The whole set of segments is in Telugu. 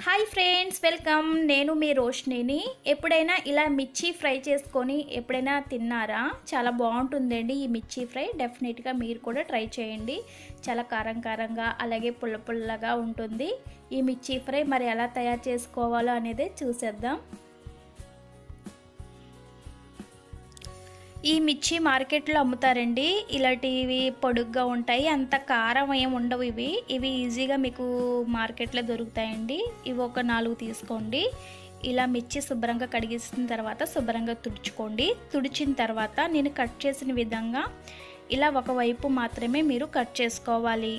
హాయ్ ఫ్రెండ్స్ వెల్కమ్ నేను మీ రోషినిని ఎప్పుడైనా ఇలా మిర్చి ఫ్రై చేసుకొని ఎప్పుడైనా తిన్నారా చాలా బాగుంటుందండి ఈ మిర్చి ఫ్రై డెఫినెట్గా మీరు కూడా ట్రై చేయండి చాలా కారం కారంగా అలాగే పుల్ల పుల్లగా ఉంటుంది ఈ మిర్చి ఫ్రై మరి ఎలా తయారు చేసుకోవాలో అనేది చూసేద్దాం ఈ మిర్చి మార్కెట్లో అమ్ముతారండి ఇలాంటివి పొడుగ్గా ఉంటాయి అంత కారం ఏం ఉండవు ఇవి ఇవి ఈజీగా మీకు మార్కెట్లో దొరుకుతాయండి ఇవి ఒక నాలుగు తీసుకోండి ఇలా మిర్చి శుభ్రంగా కడిగేసిన తర్వాత శుభ్రంగా తుడుచుకోండి తుడిచిన తర్వాత నేను కట్ చేసిన విధంగా ఇలా ఒకవైపు మాత్రమే మీరు కట్ చేసుకోవాలి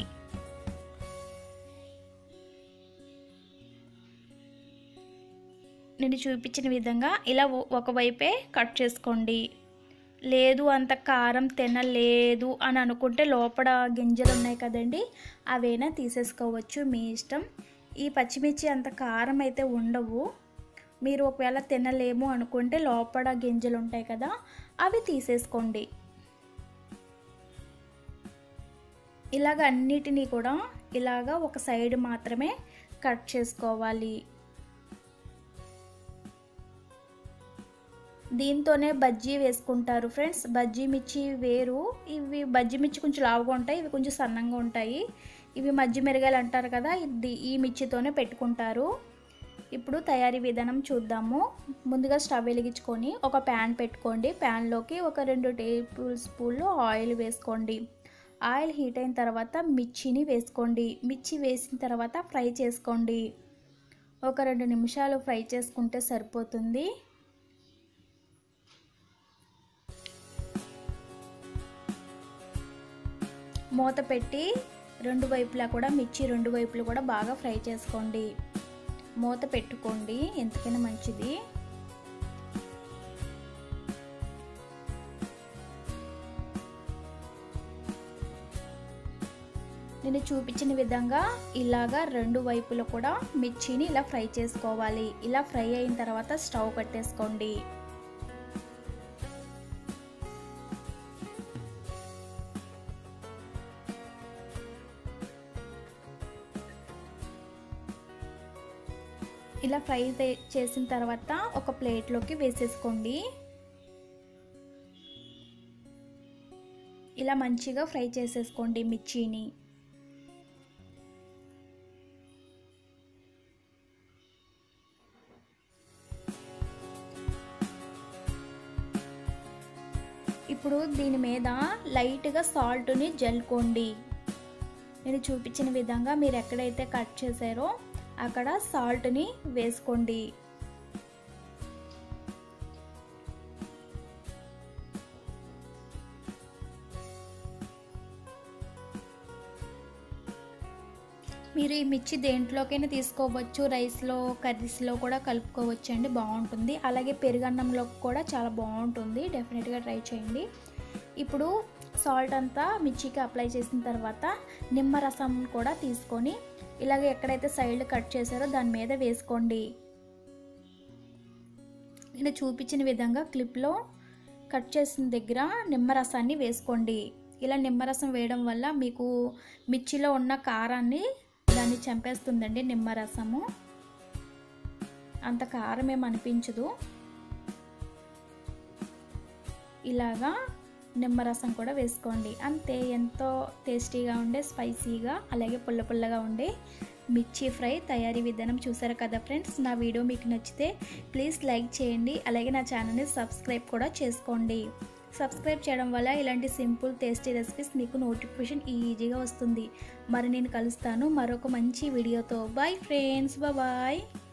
నేను చూపించిన విధంగా ఇలా ఒకవైపే కట్ చేసుకోండి లేదు అంత కారం తినలేదు అని అనుకుంటే లోపల గింజలు ఉన్నాయి కదండి అవైనా తీసేసుకోవచ్చు మీ ఇష్టం ఈ పచ్చిమిర్చి అంత కారం అయితే ఉండవు మీరు ఒకవేళ తినలేము అనుకుంటే లోపల గింజలు ఉంటాయి కదా అవి తీసేసుకోండి ఇలాగ అన్నిటినీ కూడా ఇలాగ ఒక సైడ్ మాత్రమే కట్ చేసుకోవాలి దీంతోనే బజ్జీ వేసుకుంటారు ఫ్రెండ్స్ బజ్జీ మిర్చి వేరు ఇవి బజ్జీ మిర్చి కొంచెం లావుగా ఉంటాయి ఇవి కొంచెం సన్నంగా ఉంటాయి ఇవి మజ్జి మిరగాయలు అంటారు కదా ఇది ఈ మిర్చితోనే పెట్టుకుంటారు ఇప్పుడు తయారీ విధానం చూద్దాము ముందుగా స్టవ్ వెలిగించుకొని ఒక ప్యాన్ పెట్టుకోండి ప్యాన్లోకి ఒక రెండు టేబుల్ స్పూన్లు ఆయిల్ వేసుకోండి ఆయిల్ హీట్ అయిన తర్వాత మిర్చిని వేసుకోండి మిర్చి వేసిన తర్వాత ఫ్రై చేసుకోండి ఒక రెండు నిమిషాలు ఫ్రై చేసుకుంటే సరిపోతుంది మూత పెట్టి రెండు వైపులా కూడా మిర్చి రెండు వైపులు కూడా బాగా ఫ్రై చేసుకోండి మూత పెట్టుకోండి ఎందుకైనా మంచిది నేను చూపించిన విధంగా ఇలాగా రెండు వైపులు కూడా మిర్చిని ఇలా ఫ్రై చేసుకోవాలి ఇలా ఫ్రై అయిన తర్వాత స్టవ్ కట్టేసుకోండి ఇలా ఫ్రై చేసిన తర్వాత ఒక ప్లేట్లోకి వేసేసుకోండి ఇలా మంచిగా ఫ్రై చేసేసుకోండి మిర్చిని ఇప్పుడు దీని మీద లైట్గా సాల్ట్ని జల్లుకోండి నేను చూపించిన విధంగా మీరు ఎక్కడైతే కట్ చేశారో అక్కడ సాల్ట్ని వేసుకోండి మీరు ఈ మిర్చి దేంట్లోకైనా తీసుకోవచ్చు రైస్లో కర్రీస్లో కూడా కలుపుకోవచ్చు అండి బాగుంటుంది అలాగే పెరుగన్నంలో కూడా చాలా బాగుంటుంది డెఫినెట్గా ట్రై చేయండి ఇప్పుడు సాల్ట్ అంతా మిర్చికి అప్లై చేసిన తర్వాత నిమ్మరసం కూడా తీసుకొని ఇలాగ ఎక్కడైతే సైడ్ కట్ చేశారో దాని మీద వేసుకోండి నేను చూపించిన విధంగా క్లిప్లో కట్ చేసిన దగ్గర నిమ్మరసాన్ని వేసుకోండి ఇలా నిమ్మరసం వేయడం వల్ల మీకు మిర్చిలో ఉన్న కారాన్ని దాన్ని చంపేస్తుందండి నిమ్మరసము అంత కారం ఏం అనిపించదు ఇలాగా నిమ్మరసం కూడా వేసుకోండి అంతే ఎంతో టేస్టీగా ఉండే స్పైసీగా అలాగే పుల్ల పుల్లగా ఉండే మిర్చి ఫ్రై తయారీ విధానం చూసారు కదా ఫ్రెండ్స్ నా వీడియో మీకు నచ్చితే ప్లీజ్ లైక్ చేయండి అలాగే నా ఛానల్ని సబ్స్క్రైబ్ కూడా చేసుకోండి సబ్స్క్రైబ్ చేయడం వల్ల ఇలాంటి సింపుల్ టేస్టీ రెసిపీస్ మీకు నోటిఫికేషన్ ఈజీగా వస్తుంది మరి నేను కలుస్తాను మరొక మంచి వీడియోతో బాయ్ ఫ్రెండ్స్ బాయ్